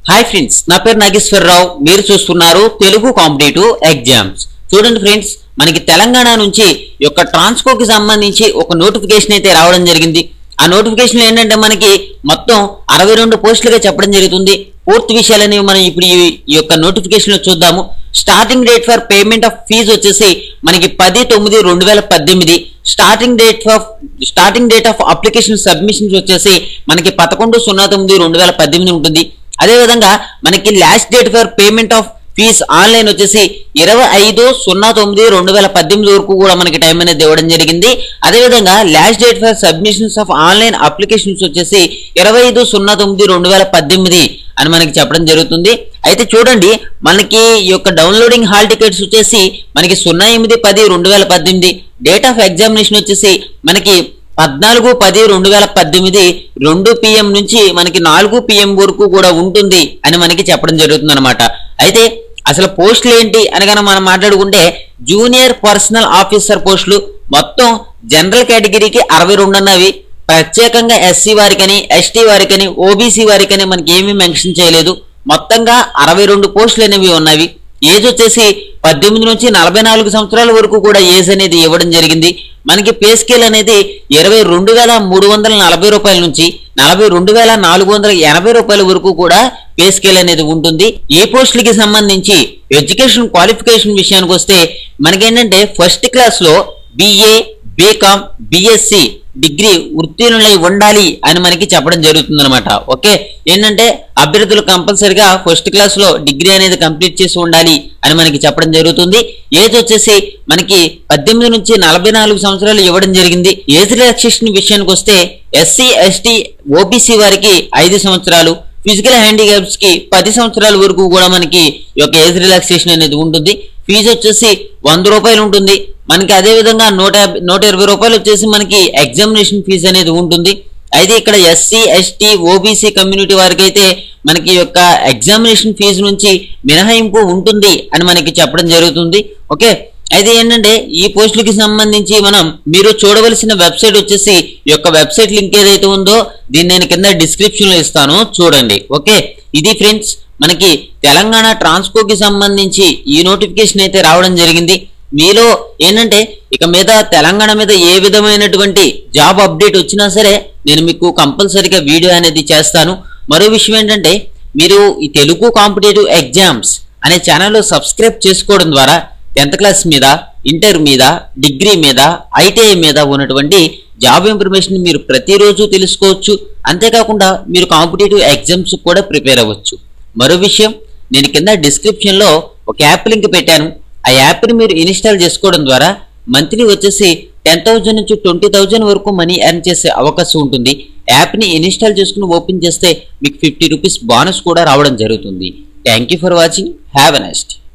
hi friends నా పేరు నాగేశ్వరరావు మీరు చూస్తున్నారు తెలుగు కాంపిటేటివ్ ఎగ్జామ్స్ చూడండి ఫ్రెండ్స్ మనకి తెలంగాణ నుంచి ఈ యొక్క ట్రాన్స్కోకి సంబంధించి ఒక నోటిఫికేషన్ అయితే రావడం జరిగింది ఆ నోటిఫికేషన్ ఏంటంటే మనకి మొత్తం అరవై రెండు పోస్టులుగా చెప్పడం జరుగుతుంది పూర్తి విషయాలని మనం ఇప్పుడు ఈ- ఈ యొక్క నోటిఫికేషన్ లో చూద్దాము starting date for payment of fee వచ్చేసి మనకి పది తొమ్మిది రెండు వేల పద్దెనిమిది starting date of starting date of application submissions వచ్చేసి మనకి పదకొండు సున్నా తొమ్మిది రెండు వేల పద్దెనిమిది ఉంటుంది అదేవిధంగా మనకి last date for payment of fee online వచ్చేసి ఇరవై ఐదు సున్నా తొమ్మిది రెండు వేల పద్దెనిమిది వరకు కూడా మనకి టైం అనేది ఇవ్వడం జరిగింది అదేవిధంగా last date for submissions of online applications వచ్చేసి ఇరవై ఐదు సున్నా తొమ్మిది రెండు వేల పద్దెనిమిది అని మనకి చెప్పడం జరుగుతుంది అయితే చూడండి మనకి ఈ యొక్క డౌన్లోడింగ్ హాల్ టికెట్స్ వచ్చేసి మనకి సున్నా ఎనిమిది పది రెండు వేల పద్దెనిమిది డేట్ ఆఫ్ ఎగ్జామినేషన్ వచ్చేసి మనకి పద్నాలుగు పది రెండు వేల పద్దెనిమిది రెండు పిఎం నుంచి మనకి నాలుగు పిఎం వరకు కూడా ఉంటుంది అని మనకి చెప్పడం జరుగుతుంది అనమాట అయితే అసలు పోస్టులు ఏంటి అని కనుక మనం మాట్లాడుకుంటే జూనియర్ పర్సనల్ ఆఫీసర్ పోస్టులు మొత్తం జనరల్ కేటగిరీకి అరవై రెండు అన్నవి ప్రత్యేకంగా ఎస్సీ వారికని ఎస్టీ వారికని ఓబీసీ వారికని మనకి ఏమీ మెన్షన్ చేయలేదు మొత్తంగా అరవై రెండు పోస్టులు అనేవి ఉన్నవి ఏజ్ వచ్చేసి పద్దెనిమిది నుంచి నలభై నాలుగు సంవత్సరాల వరకు కూడా ఏజ్ అనేది ఇవ్వడం జరిగింది మనకి పే స్కేల్ అనేది ఇరవై రెండు వేల మూడు వందల నలభై రూపాయల నుంచి నలభై రెండు వేల నాలుగు వందల ఎనభై రూపాయల వరకు కూడా పే స్కేల్ అనేది ఉంటుంది ఈ పోస్టులకి సంబంధించి ఎడ్యుకేషన్ క్వాలిఫికేషన్ విషయానికి వస్తే మనకేంటంటే ఫస్ట్ క్లాస్ లో బిఏ బీకామ్ బిఎస్సి డిగ్రీ ఉత్తీర్ణులై ఉండాలి అని మనకి చెప్పడం జరుగుతుంది అనమాట ఓకే ఏంటంటే అభ్యర్థులు కంపల్సరిగా ఫస్ట్ క్లాస్ లో డిగ్రీ అనేది కంప్లీట్ చేసి ఉండాలి అని మనకి చెప్పడం జరుగుతుంది ఏజ్ వచ్చేసి మనకి పద్దెనిమిది నుంచి నలభై నాలుగు సంవత్సరాలు ఇవ్వడం జరిగింది ఏజ్ రిలాక్సేషన్ విషయానికి వస్తే ఎస్సీ ఎస్టీ ఓబీసీ వారికి ఐదు సంవత్సరాలు ఫిజికల్ హ్యాండిక్యాప్స్ కి పది సంవత్సరాల వరకు కూడా మనకి ఈ యొక్క ఏజ్ రిలాక్సేషన్ అనేది ఉంటుంది ఫీజు వచ్చేసి వంద రూపాయలు ఉంటుంది మనకి అదే విధంగా నూట యాభై నూట ఇరవై రూపాయలు వచ్చేసి మనకి ఎగ్జామినేషన్ ఫీజు అనేది ఉంటుంది అయితే ఇక్కడ ఎస్సీ ఎస్టీ ఓబీసీ కమ్యూనిటీ వారికి అయితే మనకి ఈ యొక్క ఎగ్జామినేషన్ ఫీజు నుంచి మినహాయింపు ఉంటుంది అని మనకి చెప్పడం జరుగుతుంది ఓకే అయితే ఏంటంటే ఈ పోస్టులకి సంబంధించి మనం మీరు చూడవలసిన వెబ్సైట్ వచ్చేసి ఈ యొక్క వెబ్సైట్ లింక్ ఏదైతే ఉందో దీన్ని నేను కింద డిస్క్రిప్షన్ లో ఇస్తాను చూడండి ఓకే ఇది ఫ్రెండ్స్ మనకి తెలంగాణ ట్రాన్స్కోకి సంబంధించి ఈ నోటిఫికేషన్ అయితే రావడం జరిగింది మీలో ఏంటంటే ఇక మీద తెలంగాణ మీద ఏ విధమైనటువంటి జాబ్ అప్డేట్ వచ్చినా సరే నేను మీకు కంపల్సరీగా వీడియో అనేది చేస్తాను మరో విషయం ఏంటంటే మీరు ఈ తెలుగు కాంపిటేటివ్ ఎగ్జామ్స్ అనే ఛానల్లో సబ్స్క్రైబ్ చేసుకోవడం ద్వారా టెన్త్ క్లాస్ మీద ఇంటర్ మీద డిగ్రీ మీద ఐటీఐ మీద ఉన్నటువంటి జాబ్ ఇన్ఫర్మేషన్ మీరు ప్రతిరోజు తెలుసుకోవచ్చు అంతేకాకుండా మీరు కాంపిటేటివ్ ఎగ్జామ్స్ కూడా ప్రిపేర్ అవ్వచ్చు మరో విషయం నేను కింద డిస్క్రిప్షన్ లో ఒక యాప్ లింక్ పెట్టాను ఆ యాప్ని మీరు ఇన్స్టాల్ చేసుకోవడం ద్వారా మంత్లీ వచ్చేసి టెన్ థౌజండ్ నుంచి ట్వంటీ థౌజండ్ వరకు మనీ ఎర్న్ చేసే అవకాశం ఉంటుంది యాప్ని ఇన్స్టాల్ చేసుకుని ఓపెన్ చేస్తే మీకు ఫిఫ్టీ రూపీస్ బోనస్ కూడా రావడం జరుగుతుంది thank you for watching have a next